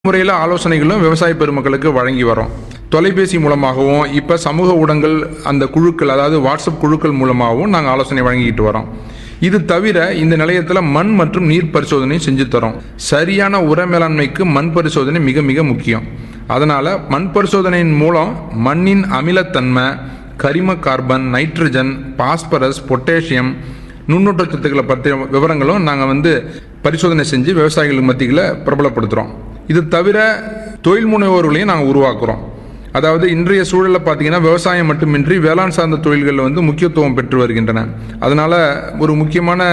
முறையில் ஆலோசனைகளும் விவசாய பெருமக்களுக்கு வழங்கி வரோம் தொலைபேசி மூலமாகவும் இப்போ சமூக ஊடகங்கள் அந்த குழுக்கள் அதாவது வாட்ஸ்அப் குழுக்கள் மூலமாகவும் நாங்கள் ஆலோசனை வழங்கிட்டு வரோம் இது தவிர இந்த நிலையத்தில் மண் மற்றும் நீர் பரிசோதனை செஞ்சு தரோம் சரியான உர மேலாண்மைக்கு மண் பரிசோதனை மிக மிக முக்கியம் அதனால் மண் பரிசோதனையின் மூலம் மண்ணின் அமிலத்தன்மை கரிம கார்பன் நைட்ரஜன் பாஸ்பரஸ் பொட்டாசியம் நுண்ணூட்டச்சத்துக்களை பற்றிய விவரங்களும் நாங்கள் வந்து பரிசோதனை செஞ்சு விவசாயிகள் மத்தியில் பிரபலப்படுத்துகிறோம் இது தவிர தொழில் முனைவோர்களையும் நாங்கள் உருவாக்குறோம் அதாவது இன்றைய சூழலில் பார்த்தீங்கன்னா விவசாயம் மட்டுமின்றி வேளாண் சார்ந்த தொழில்கள் வந்து முக்கியத்துவம் பெற்று வருகின்றன அதனால் ஒரு முக்கியமான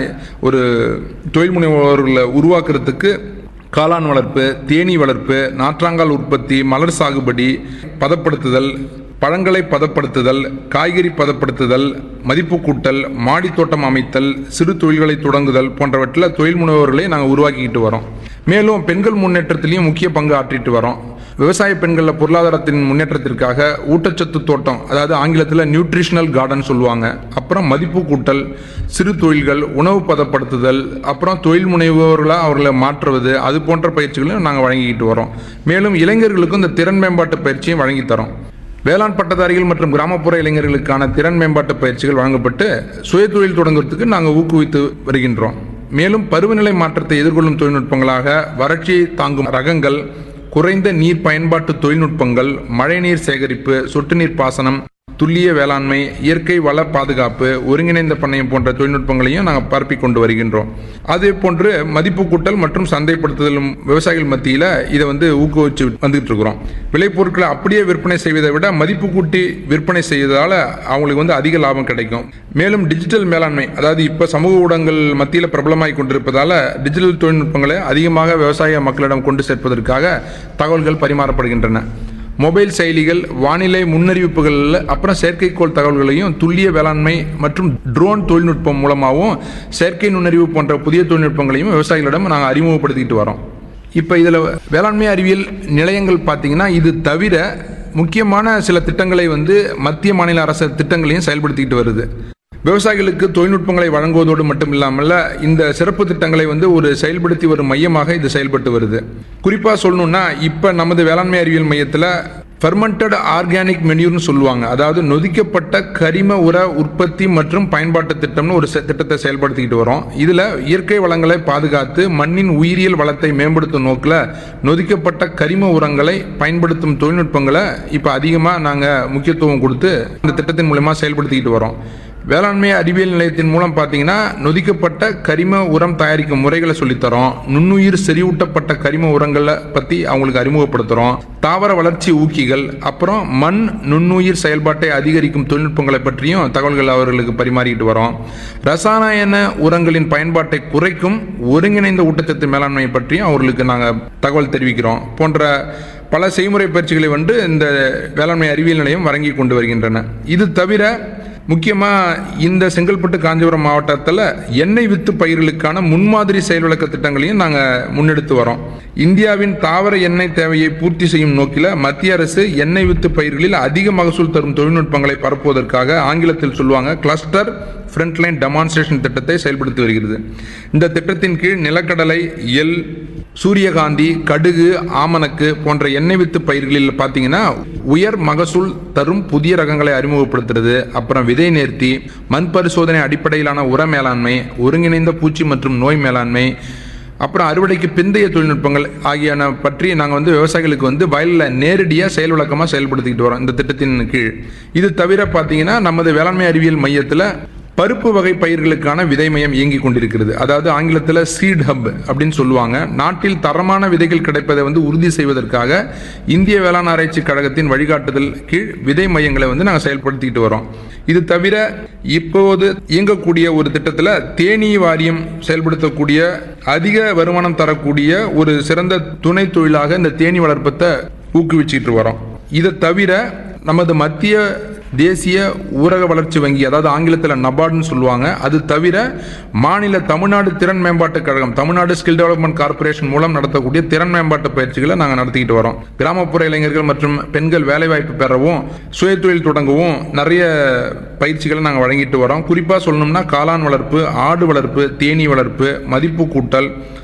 ஒரு தொழில் முனைவோர்களை உருவாக்குறதுக்கு காளான் வளர்ப்பு தேனீ வளர்ப்பு நாற்றாங்கால் உற்பத்தி மலர் சாகுபடி பதப்படுத்துதல் பழங்களை பதப்படுத்துதல் காய்கறி பதப்படுத்துதல் மதிப்பு கூட்டல் மாடித் தோட்டம் அமைத்தல் சிறு தொழில்களை தொடங்குதல் போன்றவற்றில் தொழில் முனைவோர்களை நாங்கள் உருவாக்கிக்கிட்டு வரோம் மேலும் பெண்கள் முன்னேற்றத்திலையும் முக்கிய பங்கு ஆற்றிட்டு வரோம் விவசாய பெண்களில் பொருளாதாரத்தின் முன்னேற்றத்திற்காக ஊட்டச்சத்து தோட்டம் அதாவது ஆங்கிலத்தில் நியூட்ரிஷனல் கார்டன் சொல்லுவாங்க அப்புறம் மதிப்பு கூட்டல் சிறு தொழில்கள் உணவு பதப்படுத்துதல் அப்புறம் தொழில் முனைவோர்களாக அவர்களை மாற்றுவது அது போன்ற பயிற்சிகளையும் நாங்கள் வழங்கிக்கிட்டு வரோம் மேலும் இளைஞர்களுக்கும் இந்த திறன் மேம்பாட்டு பயிற்சியும் வழங்கி தரோம் வேளாண் பட்டதாரிகள் மற்றும் கிராமப்புற இளைஞர்களுக்கான திறன் மேம்பாட்டு பயிற்சிகள் வழங்கப்பட்டு சுயதொழில் தொடங்குறதுக்கு நாங்கள் ஊக்குவித்து வருகின்றோம் மேலும் பருவநிலை மாற்றத்தை எதிர்கொள்ளும் தொழில்நுட்பங்களாக வறட்சியை தாங்கும் ரகங்கள் குறைந்த நீர் பயன்பாட்டு தொழில்நுட்பங்கள் மழைநீர் சேகரிப்பு சொட்டு நீர் பாசனம் துல்லிய வேளாண்மை இயற்கை வள பாதுகாப்பு ஒருங்கிணைந்த பண்ணையம் போன்ற தொழில்நுட்பங்களையும் நாங்கள் பரப்பி கொண்டு வருகின்றோம் அதே போன்று மதிப்பு கூட்டல் மற்றும் சந்தைப்படுத்துதலும் விவசாயிகள் மத்தியில் இதை வந்து ஊக்குவிச்சு வந்துகிட்டு இருக்கிறோம் விளைபொருட்களை அப்படியே விற்பனை செய்வதை விட மதிப்பு கூட்டி விற்பனை செய்வதால் அவங்களுக்கு வந்து அதிக லாபம் கிடைக்கும் மேலும் டிஜிட்டல் மேலாண்மை அதாவது இப்போ சமூக ஊடகங்கள் மத்தியில் பிரபலமாய் கொண்டிருப்பதால் டிஜிட்டல் தொழில்நுட்பங்களை அதிகமாக விவசாய மக்களிடம் கொண்டு சேர்ப்பதற்காக தகவல்கள் பரிமாறப்படுகின்றன மொபைல் செயலிகள் வானிலை முன்னறிவிப்புகள் அப்புறம் செயற்கைக்கோள் தகவல்களையும் துல்லிய வேளாண்மை மற்றும் ட்ரோன் தொழில்நுட்பம் மூலமாகவும் செயற்கை நுண்ணறிவு போன்ற புதிய தொழில்நுட்பங்களையும் விவசாயிகளிடம் நாங்கள் அறிமுகப்படுத்திக்கிட்டு வரோம் இப்போ இதில் வேளாண்மை அறிவியல் நிலையங்கள் பார்த்தீங்கன்னா இது தவிர முக்கியமான சில திட்டங்களை வந்து மத்திய மாநில அரசு திட்டங்களையும் செயல்படுத்திக்கிட்டு வருது விவசாயிகளுக்கு தொழில்நுட்பங்களை வழங்குவதோடு மட்டும் இல்லாமல் இந்த சிறப்பு திட்டங்களை வந்து ஒரு செயல்படுத்தி வரும் மையமாக இது செயல்பட்டு வருது குறிப்பாக சொல்லணும்னா இப்போ நமது வேளாண்மை அறிவியல் மையத்தில் ஃபெர்மெண்டட் ஆர்கானிக் மெனியூர்னு சொல்லுவாங்க அதாவது நொதிக்கப்பட்ட கரிம உர உற்பத்தி மற்றும் பயன்பாட்டு திட்டம்னு ஒரு செ- திட்டத்தை செயல்படுத்திக்கிட்டு வரோம் இதில் இயற்கை வளங்களை பாதுகாத்து மண்ணின் உயிரியல் வளத்தை மேம்படுத்தும் நோக்கில் நொதிக்கப்பட்ட கரிம உரங்களை பயன்படுத்தும் தொழில்நுட்பங்களை இப்போ அதிகமாக நாங்கள் முக்கியத்துவம் கொடுத்து இந்த திட்டத்தின் மூலமா செயல்படுத்திக்கிட்டு வரோம் வேளாண்மை அறிவியல் நிலையத்தின் மூலம் பார்த்தீங்கன்னா நொதிக்கப்பட்ட கரிம உரம் தயாரிக்கும் முறைகளை சொல்லித்தரோம் நுண்ணுயிர் செறிவூட்டப்பட்ட கரிம உரங்களை பற்றி அவங்களுக்கு அறிமுகப்படுத்துகிறோம் தாவர வளர்ச்சி ஊக்கிகள் அப்புறம் மண் நுண்ணுயிர் செயல்பாட்டை அதிகரிக்கும் தொழில்நுட்பங்களை பற்றியும் தகவல்கள் அவர்களுக்கு பரிமாறிட்டு வரோம் ரசாயன உரங்களின் பயன்பாட்டை குறைக்கும் ஒருங்கிணைந்த ஊட்டச்சத்து மேலாண்மை பற்றியும் அவர்களுக்கு நாங்கள் தகவல் தெரிவிக்கிறோம் போன்ற பல செய்முறை பயிற்சிகளை வந்து இந்த வேளாண்மை அறிவியல் நிலையம் வழங்கி கொண்டு வருகின்றன இது தவிர முக்கியமாக இந்த செங்கல்பட்டு காஞ்சிபுரம் மாவட்டத்தில் எண்ணெய் வித்து பயிர்களுக்கான முன்மாதிரி செயல் விளக்க திட்டங்களையும் நாங்கள் முன்னெடுத்து வரோம் இந்தியாவின் தாவர எண்ணெய் தேவையை பூர்த்தி செய்யும் நோக்கில் மத்திய அரசு எண்ணெய் வித்து பயிர்களில் அதிக மகசூல் தரும் தொழில்நுட்பங்களை பரப்புவதற்காக ஆங்கிலத்தில் சொல்லுவாங்க கிளஸ்டர் ஃப்ரண்ட்லைன் டெமான்ஸ்ட்ரேஷன் திட்டத்தை செயல்படுத்தி வருகிறது இந்த திட்டத்தின் கீழ் நிலக்கடலை எள் சூரியகாந்தி கடுகு ஆமணக்கு போன்ற எண்ணெய் வித்து பயிர்களில் பார்த்தீங்கன்னா உயர் மகசூல் தரும் புதிய ரகங்களை அறிமுகப்படுத்துறது அப்புறம் விதை நேர்த்தி மண் பரிசோதனை அடிப்படையிலான உர மேலாண்மை ஒருங்கிணைந்த பூச்சி மற்றும் நோய் மேலாண்மை அப்புறம் அறுவடைக்கு பிந்தைய தொழில்நுட்பங்கள் ஆகியன பற்றி நாங்கள் வந்து விவசாயிகளுக்கு வந்து வயலில் நேரடியாக செயல் விளக்கமாக செயல்படுத்திக்கிட்டு வரோம் இந்த திட்டத்தின் கீழ் இது தவிர பார்த்தீங்கன்னா நமது வேளாண்மை அறிவியல் மையத்தில் பருப்பு வகை பயிர்களுக்கான விதை மையம் இயங்கி கொண்டிருக்கிறது அதாவது ஆங்கிலத்தில் சீட் ஹப் அப்படின்னு சொல்லுவாங்க நாட்டில் தரமான விதைகள் கிடைப்பதை வந்து உறுதி செய்வதற்காக இந்திய வேளாண் ஆராய்ச்சி கழகத்தின் வழிகாட்டுதல் கீழ் விதை மையங்களை வந்து நாங்கள் செயல்படுத்திக்கிட்டு வரோம் இது தவிர இப்போது இயங்கக்கூடிய ஒரு திட்டத்தில் தேனீ வாரியம் செயல்படுத்தக்கூடிய அதிக வருமானம் தரக்கூடிய ஒரு சிறந்த துணை தொழிலாக இந்த தேனீ வளர்ப்பத்தை ஊக்குவிச்சிட்டு வரோம் இதை தவிர நமது மத்திய தேசிய ஊரக வளர்ச்சி வங்கி அதாவது ஆங்கிலத்தில் நபார்டுன்னு சொல்லுவாங்க அது தவிர மாநில தமிழ்நாடு திறன் மேம்பாட்டு கழகம் தமிழ்நாடு ஸ்கில் டெவலப்மெண்ட் கார்ப்பரேஷன் மூலம் நடத்தக்கூடிய திறன் மேம்பாட்டு பயிற்சிகளை நாங்கள் நடத்திக்கிட்டு வரோம் கிராமப்புற இளைஞர்கள் மற்றும் பெண்கள் வேலைவாய்ப்பு பெறவும் சுயதொழில் தொடங்கவும் நிறைய பயிற்சிகளை நாங்கள் வழங்கிட்டு வரோம் குறிப்பாக சொல்லணும்னா காளான் வளர்ப்பு ஆடு வளர்ப்பு தேனீ வளர்ப்பு மதிப்பு கூட்டல்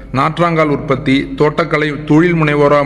நாற்றாங்கால் உற்பத்தி தோட்டக்கலை தொழில் முனைவோரா